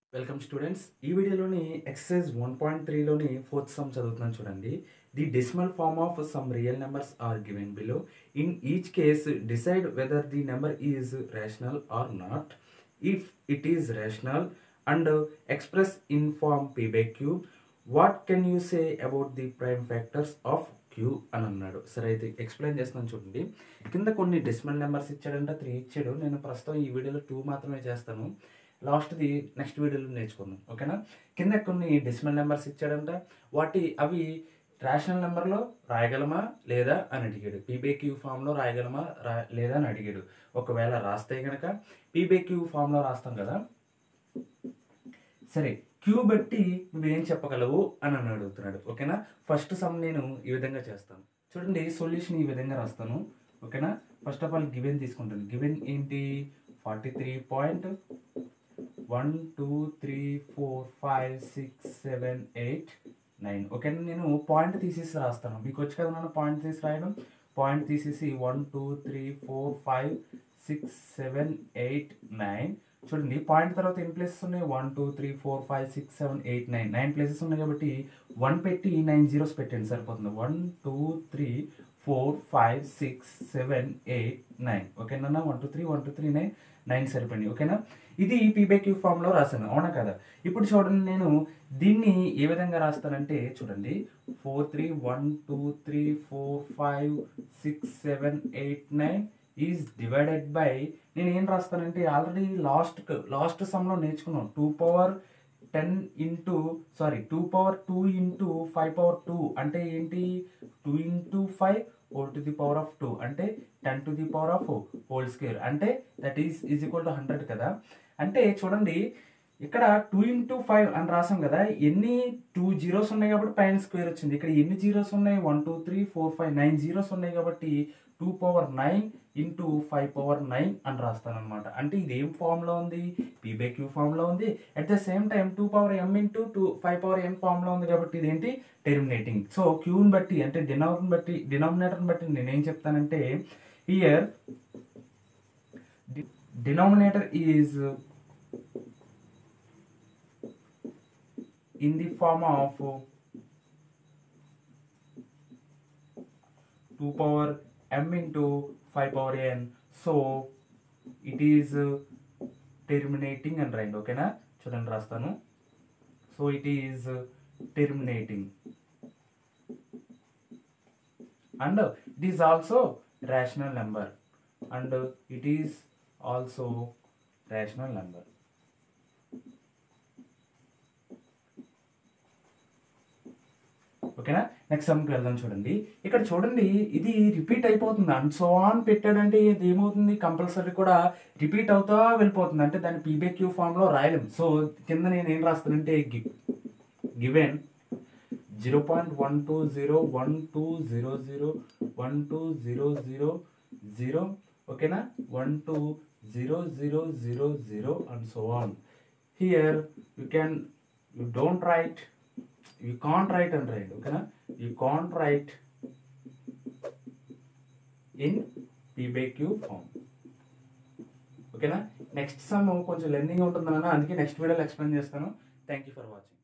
welcome students ఈ వీడియోలోని exercise one point త్రీలోని ఫోర్త్ సమ్ చదువుతున్నాను చూడండి the decimal form of some real numbers are given below in each case decide whether the number is rational or not if it is rational and express in form p by q what can you say about the prime factors of q అని అన్నాడు సరే అయితే explain చేస్తున్నాను చూడండి కింద కొన్ని decimal numbers ఇచ్చాడంట three ఇచ్చాడు నేను ప్రస్తుతం ఈ వీడియోలో టూ మాత్రమే చేస్తాను లాస్ట్ది నెక్స్ట్ వీడియోలో నేర్చుకుందాం ఓకేనా కింద కొన్ని డెసిమల్ నెంబర్స్ ఇచ్చాడంట వాటి అవి రేషనల్ నెంబర్లో రాయగలమా లేదా అని అడిగాడు పీబేక్యూ ఫామ్లో రాయగలమా రా లేదా అని అడిగాడు ఒకవేళ రాస్తే కనుక పీబేక్యూ ఫామ్లో రాస్తాం కదా సరే క్యూ బట్టి నువ్వేం చెప్పగలవు అని నన్ను అడుగుతున్నాడు ఓకేనా ఫస్ట్ సమ్ నేను ఈ విధంగా చేస్తాను చూడండి సొల్యూషన్ ఈ విధంగా రాస్తాను ఓకేనా ఫస్ట్ ఆఫ్ ఆల్ గివెన్ తీసుకుంటాను గివెన్ ఏంటి forty three point one two three four five six seven eight nine ఓకేనా నేను పాయింట్ తీసేసి రాస్తాను మీకు వచ్చి కదా మనం పాయింట్ తీసి రాయడం పాయింట్ తీసేసి one two three four five six seven eight nine చూడండి పాయింట్ తర్వాత ఎన్ని ప్లేసెస్ ఉన్నాయి one two three four five six seven eight nine nine places ఉన్నాయి కాబట్టి వన్ పెట్టి నైన్ జీరోస్ పెట్టండి సరిపోతుంది one two three four five six seven eight nine ఓకేనా one two three one two three nine nine సరిపోయింది ఓకేనా ఇది పీబేక్యూ ఫామ్లో రాశాను అవునా కదా ఇప్పుడు చూడండి నేను దీన్ని ఏ విధంగా రాస్తానంటే చూడండి four three one two three four five six seven eight nine is divided by నేను ఏం రాస్తానంటే ఆల్రెడీ లాస్ట్ లాస్ట్ సమ్లో నేర్చుకున్నాం two power ten into sorry two power two into five power two అంటే ఏంటి two into five whole to the power of two అంటే ten to the power of whole square అంటే that is is equal to hundred కదా అంటే చూడండి ఇక్కడ two into five అని రాసాం కదా ఎన్ని టూ జీరోస్ ఉన్నాయి కాబట్టి పైన స్క్వేర్ వచ్చింది ఇక్కడ ఎన్ని జీరోస్ ఉన్నాయి one two three four five nine zeros ఉన్నాయి కాబట్టి two power nine into five power nine అని రాస్తాను అనమాట అంటే ఇది ఏం ఫామ్లో ఉంది పీబై క్యూ ఫామ్లో ఉంది at the same time two power m into two five power n ఫామ్లో ఉంది కాబట్టి ఇదేంటి టెర్మినేటింగ్ సో క్యూని బట్టి అంటే డినామినేటర్ బట్టి డినామినేటర్ని బట్టి నేనేం చెప్తానంటే here denominator is in the form of 2 power m into 5 power n so it is uh, terminating and right ఓకేనా చూడండి రాస్తాను so it is terminating and it is also rational number and it is also rational number ఓకేనా next సమ్కి వెళ్దాం చూడండి ఇక్కడ చూడండి ఇది రిపీట్ అయిపోతుంది అండ్ సో ఆన్ పెట్టాడంటే ఇది ఏమవుతుంది కంపల్సరీ కూడా రిపీట్ అవుతా వెళ్ళిపోతుంది అంటే దాన్ని పీబేక్యూ ఫామ్లో రాయలేం సో కింద నేను ఏం రాస్తానంటే given zero point one two zero one two zero zero one two zero zero zero ఓకేనా one two zero zero zero zero and so on here you can you don't write you can't write and write ఓకేనా you can't write in p by q form ఓకేనా next sum కొంచెం learning ఉంటుందన్న అందుకే next వీడియోలో explain చేస్తాను thank you for watching